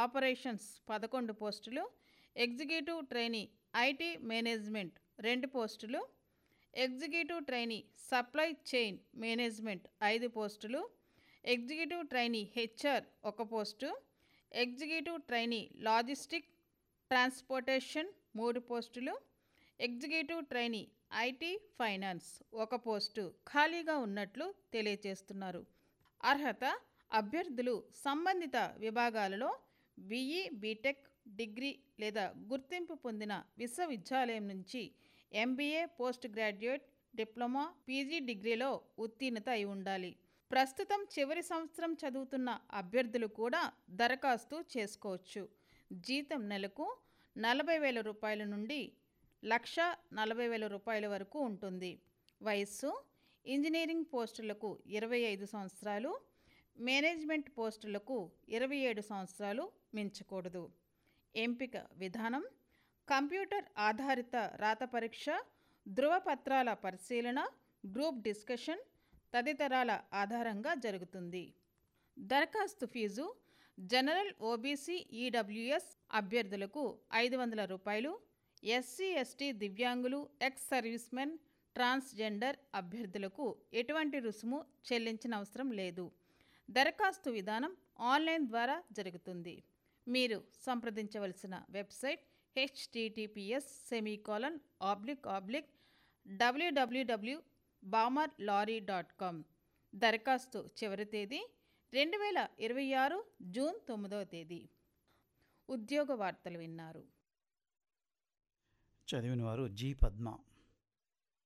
operations పదకొండు పోస్టులు executive trainee IT management రెండు పోస్టులు executive trainee supply chain management ఐదు పోస్టులు ఎగ్జిక్యూటివ్ ట్రైనీ హెచ్ఆర్ ఒక post executive trainee logistic transportation మూడు పోస్టులు ఎగ్జిక్యూటివ్ ట్రైనీ ఐటీ ఫైనాన్స్ ఒక పోస్టు ఖాళీగా ఉన్నట్లు తెలియజేస్తున్నారు అర్హత అభ్యర్థులు సంబంధిత విభాగాలలో బీఈ బీటెక్ డిగ్రీ లేదా గుర్తింపు పొందిన విశ్వవిద్యాలయం నుంచి MBA post graduate diploma PG డిగ్రీలో ఉత్తీర్ణత అయి ఉండాలి ప్రస్తుతం చివరి సంవత్సరం చదువుతున్న అభ్యర్థులు కూడా దరఖాస్తు చేసుకోవచ్చు జీతం నెలకు నలభై వేల రూపాయల నుండి లక్ష నలభై వేల రూపాయల వరకు ఉంటుంది వయస్సు ఇంజనీరింగ్ పోస్టులకు ఇరవై ఐదు సంవత్సరాలు మేనేజ్మెంట్ పోస్టులకు ఇరవై ఏడు సంవత్సరాలు మించకూడదు ఎంపిక విధానం కంప్యూటర్ ఆధారిత రాత పరీక్ష ధృవపత్రాల పరిశీలన గ్రూప్ డిస్కషన్ తదితరాల ఆధారంగా జరుగుతుంది దరఖాస్తు ఫీజు జనరల్ ఓబీసీ ఈడబ్ల్యూఎస్ అభ్యర్థులకు ఐదు వందల రూపాయలు ఎస్సీ ఎస్టీ దివ్యాంగులు ఎక్స్ సర్వీస్మెన్ ట్రాన్స్జెండర్ అభ్యర్థులకు ఎటువంటి రుసుము చెల్లించిన అవసరం లేదు దరఖాస్తు విధానం ఆన్లైన్ ద్వారా జరుగుతుంది మీరు సంప్రదించవలసిన website HTTPS semicolon oblique oblique WWW Balmer Lawrie dot com దరఖాస్తు చివరి తేదీ రెండు వేల ఇరవై ఆరు జూన్ తొమ్మిదవ తేదీ ఉద్యోగ వార్తలు విన్నారు చదివిన వారు జి పద్మ